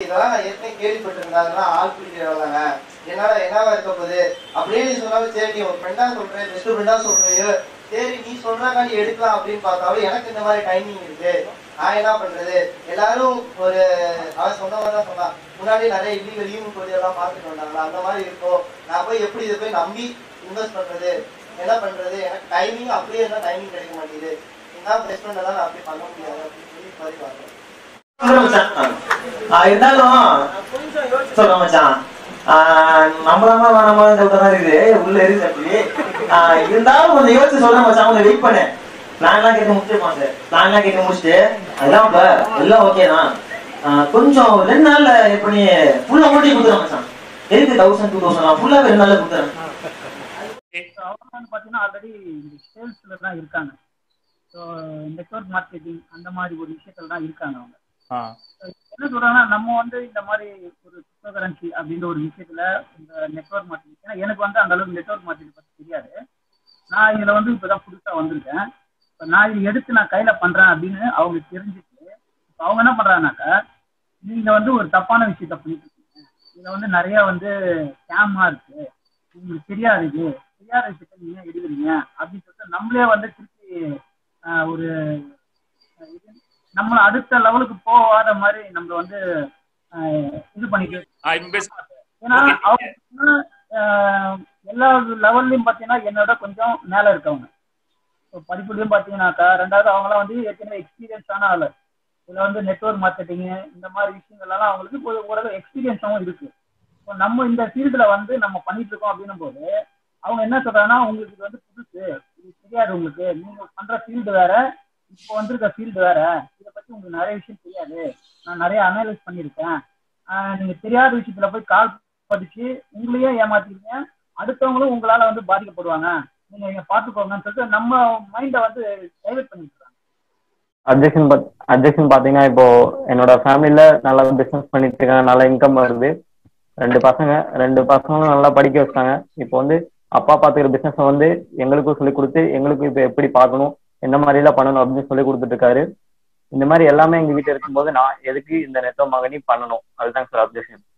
இதெல்லாம் நான் ஏற்கனவே கேள்விப்பட்டிருந்தேன் அதெல்லாம் ஆள் பிடிக்கிற வேலைங்க என்னால என்னவா இருக்க போகுது அப்படியே நீ சொன்னாலும் சரி நீ ஒரு ஃப்ரெண்டா சொல்றேன் பெஸ்ட் ஃப்ரெண்டா சொல்றியோ சரி நீ சொல்றாக்கா நீ எடுக்கலாம் அப்படின்னு பார்த்தாலும் எனக்கு இந்த மாதிரி டைமிங் இருக்கு நான் என்ன பண்றது எல்லாரும் ஒரு அவன் சொன்னவங்க தான் சொன்னான் முன்னாடி நிறைய இல்லீகல் ஈவன் கோடி எல்லாம் பார்த்துட்டு வந்தாங்களா அந்த மாதிரி இருக்கும் நான் போய் எப்படி இதை போய் நம்பி இன்வெஸ்ட் பண்றது என்ன பண்றது எனக்கு டைமிங் அப்படியே இருந்தா டைமிங் கிடைக்க மாட்டேங்குது என்ன பெஸ்ட் ஃப்ரெண்ட் எல்லாம் நான் அப்படி பண்ண முடியாது அப்படின்னு சொல்லி மாதிரி பார்க்குறேன் சொல்றேன் மச்சான். ஆ, இருந்தாலும் சொல்றேன் மச்சான் ஆ, நம்பலாமா வேணாமா டவுட்டா தான் இருக்குது உள்ள இருக்குது அப்படி ஆ, இருந்தாலும் கொஞ்சம் யோசிச்சு சொல்றேன் மச்சான் கொஞ்சம் வெயிட் பண்ணு பிளான் எல்லாம் கேட்டு முடிச்சிருப்பான் சார் பிளான் எல்லாம் கேட்டு முடிச்சுட்டு அதெல்லாம் இப்ப எல்லாம் ஓகே தான் ஆ, கொஞ்சம் ஒரு ரெண்டு நாள்ல எப்படி ஃபுல்லா ஓட்டி கொடுத்துறேன் மச்சான் எதுக்கு தௌசண்ட் டூ தௌசண்ட் ஃபுல்லா ரெண்டு நாள்ல கொடுத்துறேன் அவங்க வந்து பார்த்தீங்கன்னா ஆல்ரெடி சேல்ஸ்ல தான் இருக்காங்க ஸோ நெட்ஒர்க் மார்க்கெட்டிங் அந்த மாதிரி ஒரு விஷயத்துல தான் இருக்காங்க அவங்க ஆ என்ன சொல்றாங்கன்னா நம்ம வந்து இந்த மாதிரி ஒரு கிரிப்டோ கரன்சி அப்படின்ற ஒரு விஷயத்துல இந்த நெட்ஒர்க் மார்க்கெட்டிங் ஏன்னா எனக்கு வந்து அந்த அளவுக்கு நெட்ஒர்க் மார்க்கெட்டிங் பத்தி தெரியாது நான் இதுல வந்து இப்பதான் புதுசா வந்திருக்கேன் இப்போ நான் இது எடுத்து நான் கையில பண்றேன் அப்படின்னு அவங்களுக்கு தெரிஞ்சுட்டு இப்போ அவங்க என்ன பண்றாங்கனாக்கா நீங்க வந்து ஒரு தப்பான விஷயத்த பண்ணிட்டு இருக்கீங்க இதுல வந்து நிறைய வந்து ஸ்கேமா இருக்கு உங்களுக்கு தெரியாது இது தெரியாத விஷயத்த நீங்க ஏன் எடுக்கிறீங்க அப்படின்னு சொல்லிட்டு நம்மளே வந்து திருப்பி ஆஹ், ஒரு ஆஹ், இது நம்மள அடுத்த லெவலுக்கு போகாத மாதிரி நம்மள வந்து ஆஹ், இது பண்ணிட்டு ஆ இப்போ பேச ஏன்னா Okay. அவங்க பார்த்தீங்கன்னா, ஆஹ், எல்லா லெவல்லையும் பார்த்தீங்கன்னா என்னோட கொஞ்சம் மேலே இருக்கவங்க இப்போ படிப்புலையும் பார்த்தீங்கன்னாக்கா ரெண்டாவது அவங்களாம் வந்து ஏற்கனவே எக்ஸ்பீரியன்ஸான ஆள் இதில் வந்து நெட்ஒர்க் மார்க்கெட்டிங்கு இந்த மாதிரி விஷயங்கள்லாம் அவங்களுக்கு ஒரு ஓரளவு எக்ஸ்பீரியன்ஸாகவும் இருக்கு இப்போ நம்ம இந்த ஃபீல்டில் வந்து நம்ம பண்ணிட்டு இருக்கோம் அப்படின்னும் போது அவங்க என்ன சொல்றாங்கன்னா உங்களுக்கு இது வந்து புதுசு இது தெரியாது உங்களுக்கு நீங்க பண்ற ஃபீல்டு வேற இப்போ வந்திருக்க ஃபீல்டு வேற இதை பத்தி உங்களுக்கு நிறைய விஷயம் தெரியாது நான் நிறைய அனலைஸ் பண்ணியிருக்கேன் ஆஹ் நீங்க தெரியாத விஷயத்துல போய் கால் படிச்சு உங்களையே ஏமாத்திருக்கீங்க அடுத்தவங்களும் உங்களால வந்து பாதிக்கப்படுவாங்க நீங்க இங்க பாத்துக்கோங்கன்னு சொல்லிட்டு நம்ம மைண்டை வந்து டைவர்ட் பண்ணிட்டு இருக்காங்க அப்ஜெக்ஷன் அப்ஜெக்ஷன் பாத்தீங்கன்னா இப்போ என்னோட ஃபேமிலியில நல்லா பிசினஸ் பண்ணிட்டு இருக்காங்க நல்ல இன்கம் வருது ரெண்டு பசங்க ரெண்டு பசங்களும் நல்லா படிக்க வச்சாங்க இப்போ வந்து அப்பா பாத்துக்கிற பிசினஸ் வந்து எங்களுக்கும் சொல்லி கொடுத்து எங்களுக்கும் இப்போ எப்படி பார்க்கணும் எந்த மாதிரி எல்லாம் பண்ணணும் அப்படின்னு சொல்லி கொடுத்துட்டு இருக்காரு இந்த மாதிரி எல்லாமே எங்க வீட்டுல இருக்கும்போது நான் எதுக்கு இந்த நெட்டோ மகனி பண்ணணும் அதுதான் சார் அப்ஜெக்ஷன்